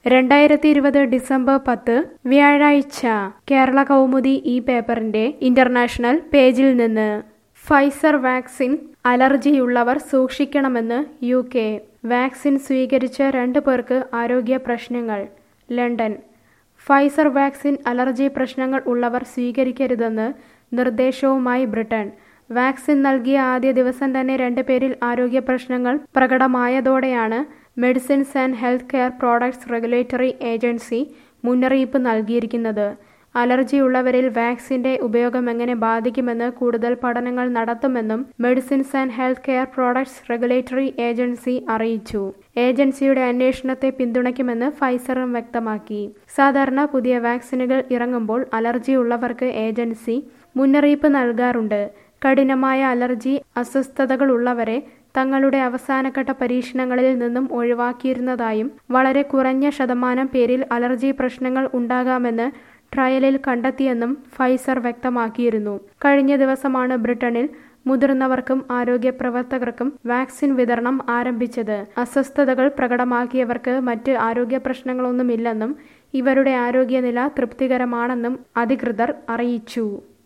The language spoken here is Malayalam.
രണ്ടായിരത്തി ഇരുപത് ഡിസംബർ പത്ത് വ്യാഴാഴ്ച കേരള കൗമുദി ഈ പേപ്പറിന്റെ ഇന്റർനാഷണൽ പേജിൽ നിന്ന് ഫൈസർ വാക്സിൻ അലർജിയുള്ളവർ സൂക്ഷിക്കണമെന്ന് യു കെ വാക്സിൻ സ്വീകരിച്ച രണ്ടു പേർക്ക് ആരോഗ്യ പ്രശ്നങ്ങൾ ലണ്ടൻ ഫൈസർ വാക്സിൻ അലർജി പ്രശ്നങ്ങൾ ഉള്ളവർ സ്വീകരിക്കരുതെന്ന് നിർദ്ദേശവുമായി ബ്രിട്ടൻ വാക്സിൻ നൽകിയ ആദ്യ ദിവസം തന്നെ രണ്ട് പേരിൽ ആരോഗ്യ പ്രശ്നങ്ങൾ പ്രകടമായതോടെയാണ് medicines and health care products regulatory agency മുന്നറിയിപ്പ് നൽകിയിരിക്കുന്നത് അലർജിയുള്ളവരിൽ വാക്സിന്റെ ഉപയോഗം എങ്ങനെ ബാധിക്കുമെന്ന് കൂടുതൽ പഠനങ്ങൾ നടത്തുമെന്നും medicines and health care products regulatory agency അറിയിച്ചു ഏജൻസിയുടെ അന്വേഷണത്തെ പിന്തുണയ്ക്കുമെന്ന് ഫൈസറും വ്യക്തമാക്കി സാധാരണ പുതിയ വാക്സിനുകൾ ഇറങ്ങുമ്പോൾ അലർജിയുള്ളവർക്ക് ഏജൻസി മുന്നറിയിപ്പ് നൽകാറുണ്ട് കഠിനമായ അലർജി അസ്വസ്ഥതകളുള്ളവരെ തങ്ങളുടെ അവസാനഘട്ട പരീക്ഷണങ്ങളിൽ നിന്നും ഒഴിവാക്കിയിരുന്നതായും വളരെ കുറഞ്ഞ ശതമാനം പേരിൽ അലർജി പ്രശ്നങ്ങൾ ഉണ്ടാകാമെന്ന് ട്രയലിൽ കണ്ടെത്തിയെന്നും ഫൈസർ വ്യക്തമാക്കിയിരുന്നു കഴിഞ്ഞ ദിവസമാണ് ബ്രിട്ടനിൽ മുതിർന്നവർക്കും ആരോഗ്യ പ്രവർത്തകർക്കും വാക്സിൻ വിതരണം ആരംഭിച്ചത് അസ്വസ്ഥതകൾ പ്രകടമാക്കിയവർക്ക് മറ്റ് ആരോഗ്യ പ്രശ്നങ്ങളൊന്നുമില്ലെന്നും ഇവരുടെ ആരോഗ്യനില തൃപ്തികരമാണെന്നും അധികൃതർ അറിയിച്ചു